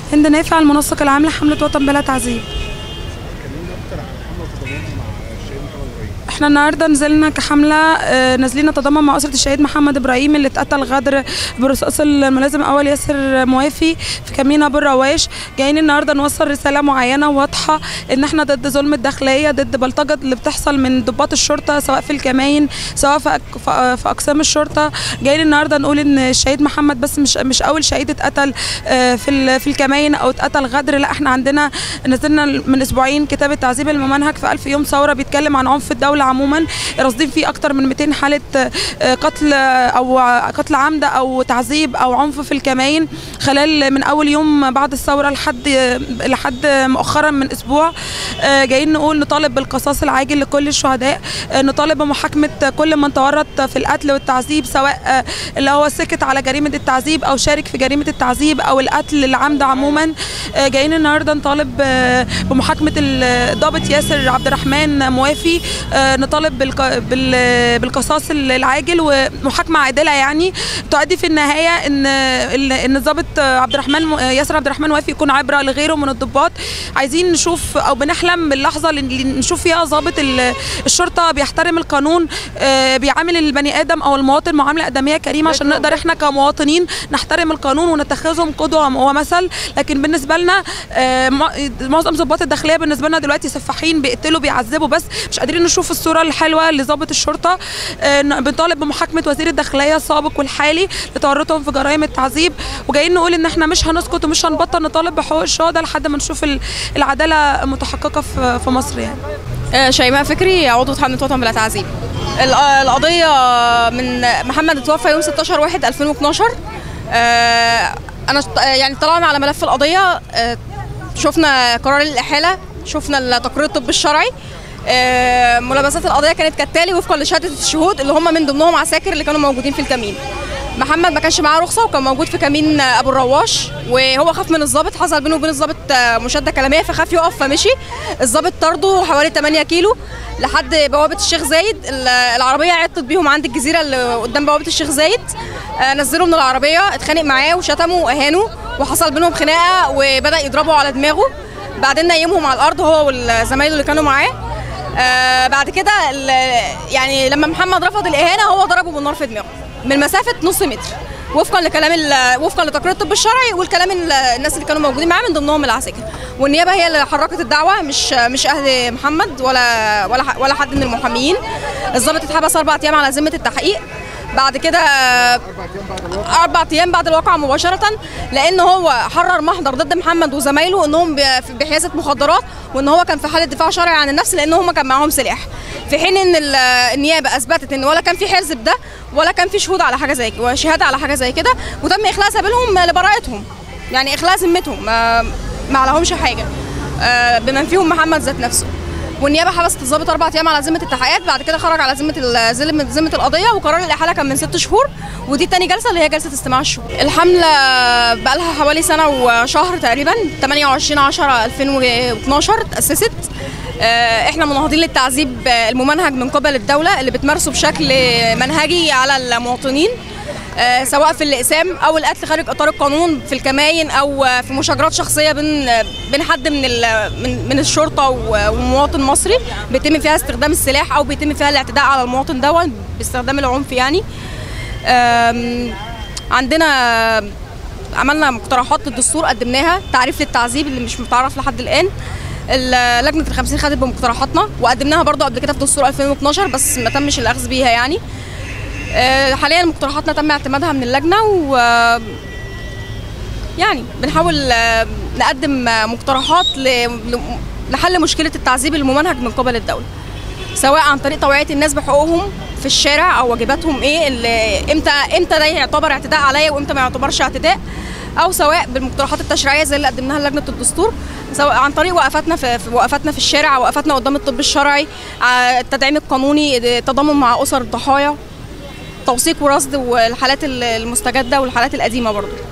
هند نافع المنسق العام لحملة وطن بلا تعذيب كلمينا اكتر عن حمله التضامن مع الشهيد محمد ابراهيم احنا النهارده نزلنا كحمله آه، نازلين نتضامن مع اسره الشهيد محمد ابراهيم اللي اتقتل غدر برصاص الملازم اول ياسر موافي في كمينه بالرواش جايين النهارده نوصل رساله معينه واضحه ان احنا ضد ظلم الداخليه ضد بلطجه اللي بتحصل من ضباط الشرطه سواء في الكماين سواء في أك- في في اقسام الشرطه جايين النهارده نقول ان الشهيد محمد بس مش مش اول شهيد اتقتل آه، في ال- في الكماين او اتقتل غدر لا احنا عندنا نزلنا من اسبوعين كتاب التعذيب الممنهج في ألف يوم ثوره بيتكلم عن عنف الدوله عموما راصدين فيه اكتر من 200 حاله آه، قتل او قتل عمد او تعذيب او عنف في الكماين خلال من اول يوم بعد الثوره لحد لحد مؤخرا من اسبوع آه، جايين نقول نطالب بالقصاص العاجل لكل الشهداء آه، نطالب بمحاكمه كل من تورط في القتل والتعذيب سواء آه، اللي هو سكت على جريمه التعذيب او شارك في جريمه التعذيب او القتل العمد عموما آه، جايين النهارده نطالب آه، بمحاكمه الضابط ياسر عبد الرحمن موافي آه، نطالب بالق- بال- بالقصاص العاجل ومحاكمه عادله يعني تؤدي في النهايه ان ان الضابط عبد الرحمن م- ياسر عبد الرحمن موافي يكون عبره لغيره من الضباط عايزين نشوف او بنحلم باللحظه اللي نشوف فيها ضابط ال- الشرطه بيحترم القانون آه، بيعامل البني ادم او المواطن معامله ادميه كريمه عشان نقدر احنا كمواطنين نحترم القانون ونتخذهم قدوه ومثل لكن بالنسبه لنا آه، مع- معظم ضباط الداخليه بالنسبه لنا دلوقتي سفاحين بيقتلوا بيعذبوا بس مش قادرين نشوف الصوره الحلوه لضابط الشرطه آه، ن- بنطالب بمحاكمه وزير الداخليه السابق والحالي لتورطهم في جرائم التعذيب وجايين نقول ان احنا مش هنسكت ومش هنبطل نطالب بحقوق الشهداء لحد ما نشوف ال- العداله متحققه في في مصر يعني آه، شيماء فكري عضو حملة وطن بلا تعذيب ال- آه، القضية من محمد اتوفى يوم 16 واحد 2012 آه، أنا اشت- آه، يعني طلعنا على ملف القضية آه، شفنا قرار الإحالة شفنا التقرير الطبي الشرعي آه، ملابسات القضية كانت كالتالي وفقا لشهادة الشهود اللي هم من ضمنهم عساكر اللي كانوا موجودين في الكمين محمد ما كانش معاه رخصه وكان موجود في كمين ابو الرواش وهو خاف من الضابط حصل بينه وبين الضابط مشاده كلاميه فخاف يقف فمشي الضابط طرده حوالي 8 كيلو لحد بوابه الشيخ زايد ال- العربيه عطت بيهم عند الجزيره اللي قدام بوابه الشيخ زايد آه، نزلوا من العربيه اتخانق معاه وشتمه واهانه وحصل بينهم خناقه وبدا يضربه على دماغه بعدين نيمهم على الارض هو والزمايله اللي كانوا معاه آه بعد كده ال- يعني لما محمد رفض الاهانه هو ضربه بالنار في دماغه من مسافه نص متر وفقا لكلام ال- وفقا لتقرير الطب الشرعي والكلام ال- الناس اللي كانوا موجودين معاه من ضمنهم العساكر والنيابه هي اللي حركت الدعوه مش مش اهل محمد ولا ولا ح- ولا حد من المحاميين الضابط اتحبس اربع ايام على ذمه التحقيق بعد كده اربع ايام بعد الواقعه مباشره لان هو حرر محضر ضد محمد وزمايله انهم ب- بحيازه مخدرات وان هو كان في حاله دفاع شرعي عن النفس لان هم كان معاهم سلاح في حين ان ال- النيابه اثبتت ان ولا كان في حرز بده ولا كان في شهود على حاجه زي كده وشهاده على حاجه زي كده وتم اخلاء سبيلهم لبراءتهم يعني اخلاء ذمتهم ما ما عليهمش حاجه آه، بمن فيهم محمد ذات نفسه والنيابه حبست الضابط اربع ايام على ذمه التحقيقات بعد كده خرج على ذمه ال- ذمه ذمه القضيه وقرار الاحاله كان من ست شهور ودي تاني جلسه اللي هي جلسه استماع الشهود الحمله بقى لها حوالي سنه وشهر تقريبا 28 10 2012 تاسست آه، احنا مناهضين للتعذيب آه، الممنهج من قبل الدوله اللي بتمارسه بشكل منهجي على المواطنين آه، سواء في الاقسام او القتل خارج اطار القانون في الكماين او آه، في مشاجرات شخصيه بين بين حد من ال- من من الشرطه و- ومواطن مصري بيتم فيها استخدام السلاح او بيتم فيها الاعتداء على المواطن ده باستخدام العنف يعني آم، عندنا عملنا مقترحات للدستور قدمناها تعريف للتعذيب اللي مش متعرف لحد الان ال- لجنه الخمسين خدت بمقترحاتنا وقدمناها برضو قبل كده في دستور 2012 بس ما تمش الاخذ بيها يعني آه، حاليا مقترحاتنا تم اعتمادها من اللجنه و يعني بنحاول آه، نقدم آه، مقترحات ل- ل- لحل مشكله التعذيب الممنهج من قبل الدوله سواء عن طريق توعيه الناس بحقوقهم في الشارع او واجباتهم ايه اللي امتى امتى ده يعتبر اعتداء عليا وامتى ما يعتبرش اعتداء او سواء بالمقترحات التشريعيه زي اللي قدمناها لجنه الدستور سواء عن طريق وقفاتنا في في وقفاتنا في الشارع وقفاتنا قدام الطب الشرعي ع- التدعيم القانوني التضامن مع اسر الضحايا توثيق ورصد والحالات المستجده والحالات القديمه برضو